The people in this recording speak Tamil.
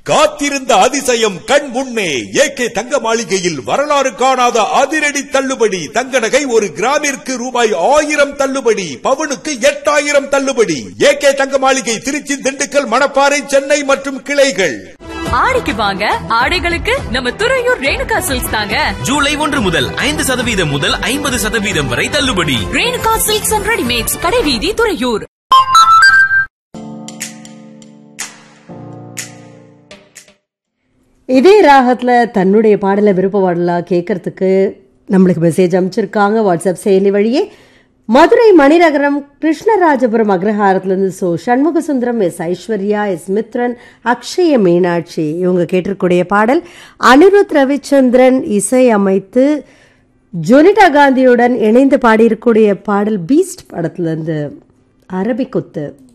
காத்திருந்த அதிசயம் கண் முன்னே ஏகே தங்க மாளிகையில் வரலாறு காணாத அதிரடி தள்ளுபடி தங்க நகை ஒரு கிராமிற்கு ரூபாய் ஆயிரம் தள்ளுபடி பவுனுக்கு எட்டாயிரம் தள்ளுபடி ஏகே தங்க மாளிகை திருச்சி திண்டுக்கல் மணப்பாறை சென்னை மற்றும் கிளைகள் ஆடிக்கு வாங்க ஆடைகளுக்கு நம்ம துறையூர் ரேணுகா சில்க்ஸ் தாங்க ஜூலை ஒன்று முதல் ஐந்து சதவீதம் முதல் ஐம்பது சதவீதம் வரை தள்ளுபடி ரேணுகா சில்க்ஸ் அண்ட் ரெடிமேட்ஸ் கடைவீதி துறையூர் இதே ராகத்துல தன்னுடைய பாடலை விருப்ப பாடலா கேட்கறதுக்கு நம்மளுக்கு மெசேஜ் அனுப்பிச்சிருக்காங்க வாட்ஸ்அப் செயலி வழியே மதுரை மணிநகரம் கிருஷ்ணராஜபுரம் அக்ரஹாரத்துலேருந்து so Shanmuga Sundaram S Aishwarya S Mithran Akshaya Meenakshi இவங்க கேட்டிருக்கக்கூடிய பாடல் அனிருத் ரவிச்சந்திரன் இசை அமைத்து ஜொனிடா காந்தியுடன் இணைந்து பாடியிருக்கக்கூடிய பாடல் பீஸ்ட் படத்துலேருந்து அரபிக்குத்து